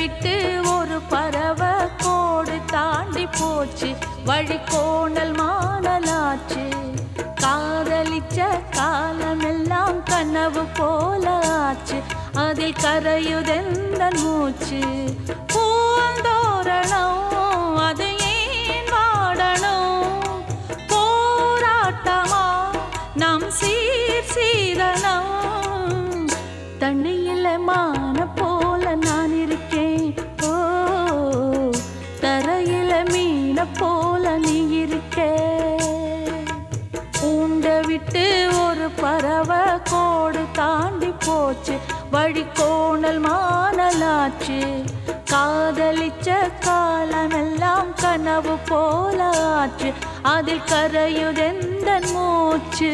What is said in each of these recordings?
விட்டு ஒரு பறவை கோடு தாண்டி போச்சு வழி கோணல் மானலாச்சு காதலிச்ச காலமெல்லாம் கனவு போல ஆச்சு அதில் கரையுதெந்த மூச்சு பூந்தோரணம் அது ஏன் வாடணும் போராட்டமா நம் சீர் சீரணும் தண்ணியில மான போல நான் இருக்கேன் ஓ தரையில மீன போல நீ இருக்க உண்ட விட்டு ஒரு பறவை கோடு தாண்டி போச்சு வழி கோணல் மானலாச்சு காதலிச்ச காலமெல்லாம் கனவு போல ஆச்சு அதில் கரையுதெந்த மூச்சு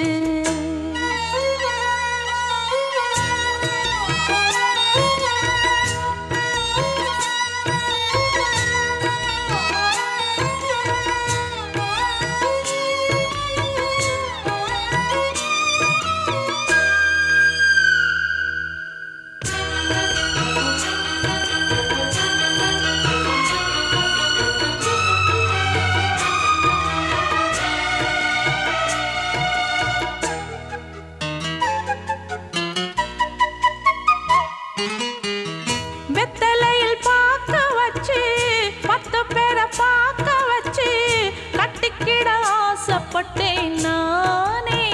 வெத்தலையில் பார்க்க வச்சு பத்து பேரை பார்க்க வச்சு கட்டிக்கிட ஆசைப்பட்டேன் நானே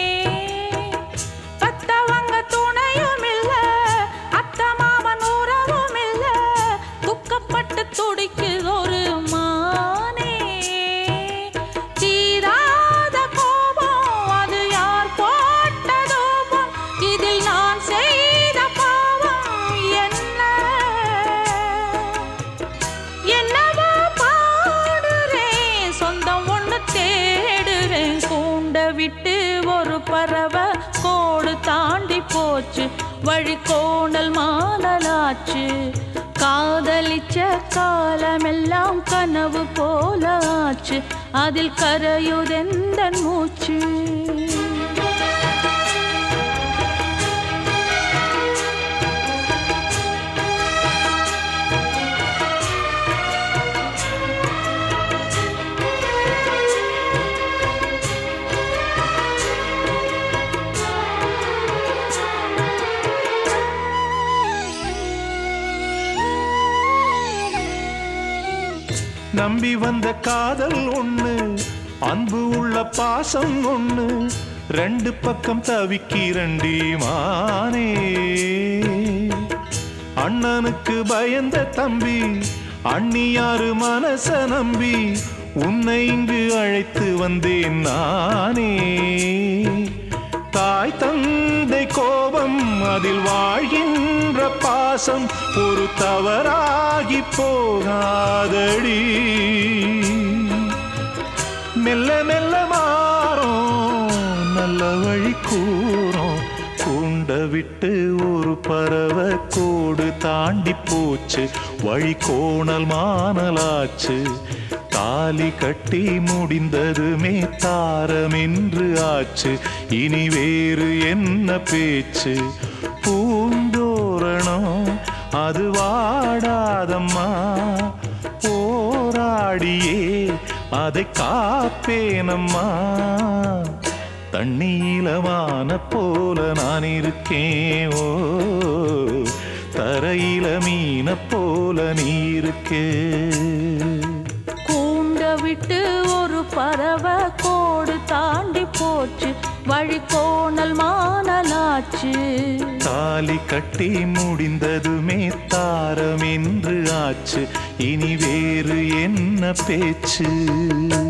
பத்தவங்க துணையும் இல்ல அத்த மாமன் உறவும் இல்ல துக்கப்பட்டு துடிக்குது ஒரு மானே தீராத கோபம் அது யார் போட்ட தூபம் இதில் நான் செய்த பாவம் என்ன என்னவோ பாடுறேன் சொந்தம் ஒண்ணு தேடுறேன் கூண்ட விட்டு ஒரு பறவை கோடு தாண்டி போச்சு வழி கோணல் மானலாச்சு காதலிச்ச காலமெல்லாம் கனவு போல ஆச்சு அதில் கரையுதெந்த மூச்சு நம்பி வந்த காதல் ஒண்ணு அன்பு உள்ள பாசம் ஒண்ணு ரெண்டு பக்கம் தவிக்கிறண்டி மானே அண்ணனுக்கு பயந்த தம்பி அண்ணியாரு மனச நம்பி உன்னை இங்கு அழைத்து வந்தேன் நானே தாய் தந்தை கோபம் அதில் வாழ்கின்ற பாசம் ஒரு தவறாகி போகாதடி மெல்ல மெல்ல மாறும் நல்ல வழி கூறும் கூண்ட விட்டு ஒரு பறவை கோடு தாண்டி போச்சு வழி கோணல் மானலாச்சு தாலி கட்டி முடிந்ததுமே தாரம் என்று ஆச்சு இனி வேறு என்ன பேச்சு பூந்தோரணம் அது வாடாதம்மா போராடியே அதை காப்பேனம்மா தண்ணீலமான போல நான் இருக்கேன் ஓ தரையில மீன போல நீ இருக்கே கூண்ட விட்டு ஒரு பறவை கோடு தாண்டி போச்சு வழி கோணல் மானலாச்சு தாலி கட்டி முடிந்ததுமே தாரம் என்று ஆச்சு இனி வேறு என்ன பேச்சு